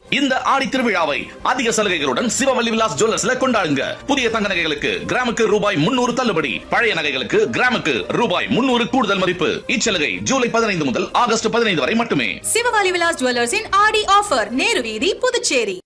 இந்த ஆடி திருவிழாவை அதிக சலுகைகளுடன் சிவவல்லி விலாஸ் ஜுவல்லர்ஸ்ல கொண்டாடுங்க புதிய தங்க நகைகளுக்கு கிராமுக்கு ரூபாய் முன்னூறு தள்ளுபடி பழைய நகைகளுக்கு கிராமுக்கு ரூபாய் முன்னூறு கூடுதல் மதிப்பு இச்சலுகை ஜூலை பதினைந்து முதல் ஆகஸ்ட் பதினைந்து வரை மட்டுமே சிவகாலி விலாஸ் ஜுவல்லர்ஸின் ஆடி ஆஃபர் நேரு வீதி புதுச்சேரி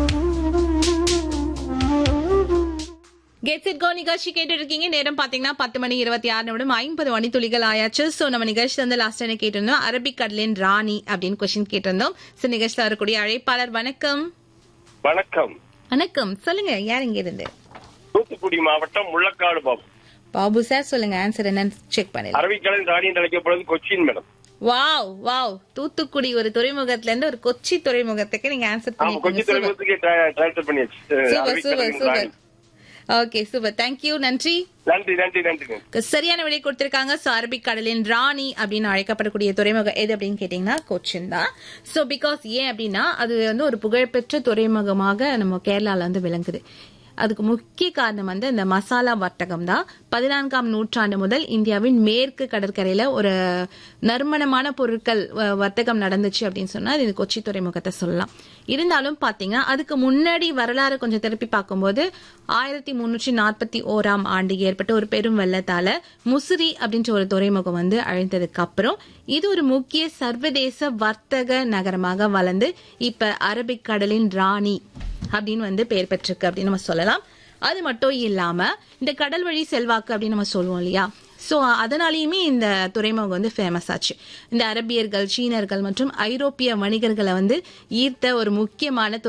கெட்ஸ் இட் கோ நிகழ்ச்சி கேட்டு இருக்கீங்க நேரம் பாத்தீங்கன்னா பத்து மணி இருபத்தி ஆறு நிமிடம் ஐம்பது மணி துளிகள் ஆயாச்சு சோ நம்ம நிகழ்ச்சி வந்து லாஸ்ட் என்ன கேட்டிருந்தோம் அரபிக் கடலின் ராணி அப்படின்னு கொஸ்டின் கேட்டிருந்தோம் சோ நிகழ்ச்சியில் வரக்கூடிய அழைப்பாளர் வணக்கம் வணக்கம் வணக்கம் சொல்லுங்க யார் இங்க இருந்து தூத்துக்குடி மாவட்டம் முள்ளக்காடு பாபு பாபு சார் சொல்லுங்க ஆன்சர் என்னன்னு செக் பண்ணிடலாம் அரபிக்கடல் ராணி என்று அழைக்கப்படுவது Cochin madam wow wow Thoothukudi ஒரு துறைமுகத்துல இருந்து ஒரு கொச்சி துறைமுகத்துக்கு நீங்க ஆன்சர் ஆமா கொச்சி பண்ணிருக்கீங்க துறைமுகத்துக்கு டிரான்ஸ்பர் பண்ணியாச்சு சூப்பர் அரபிக்கடலின் சூப்பர் ராணி. சூப்பர் ஓகே சூப்பர் தேங்க்யூ நன்றி நன்றி நன்றி நன்றி சரியான விடை கொடுத்திருக்காங்க சோ அரபிக் கடலின் ராணி அப்படின்னு அழைக்கப்படக்கூடிய துறைமுகம் எது அப்படின்னு கேட்டீங்கன்னா கொச்சின் தான் சோ பிகாஸ் ஏன் அப்படின்னா அது வந்து ஒரு புகழ்பெற்ற துறைமுகமாக நம்ம கேரளால வந்து விளங்குது அதுக்கு முக்கிய காரணம் வந்து இந்த மசாலா வர்த்தகம் தான் பதினான்காம் நூற்றாண்டு முதல் இந்தியாவின் மேற்கு கடற்கரையில ஒரு நறுமணமான பொருட்கள் வ- வர்த்தகம் நடந்துச்சு அப்படின்னு சொன்னா அது கொச்சி துறைமுகத்தை சொல்லலாம் இருந்தாலும் பாத்தீங்கன்னா அதுக்கு முன்னாடி வரலாறு கொஞ்சம் திருப்பி பார்க்கும்போது ஆயிரத்தி முன்னூற்றி நாற்பத்தி ஓராம் ஆண்டு ஏற்பட்ட ஒரு பெரும் வெள்ளத்தால முசிறி அப்படின்ற ஒரு துறைமுகம் வந்து அழிந்ததுக்கு அப்புறம் இது ஒரு முக்கிய சர்வதேச வர்த்தக நகரமாக வளர்ந்து இப்ப அரபிக் கடலின் ராணி அப்படின்னு வந்து பெயர் பெற்றிருக்கு அப்படின்னு நம்ம சொல்லலாம் அது மட்டும் இல்லாம இந்த கடல் வழி செல்வாக்கு அப்படின்னு நம்ம சொல்லுவோம் இல்லையா சோ அதனாலயுமே இந்த துறைமுகம் வந்து ஃபேமஸ் ஆச்சு இந்த அரபியர்கள் சீனர்கள் மற்றும் ஐரோப்பிய வணிகர்களை வந்து ஈர்த்த ஒரு முக்கியமான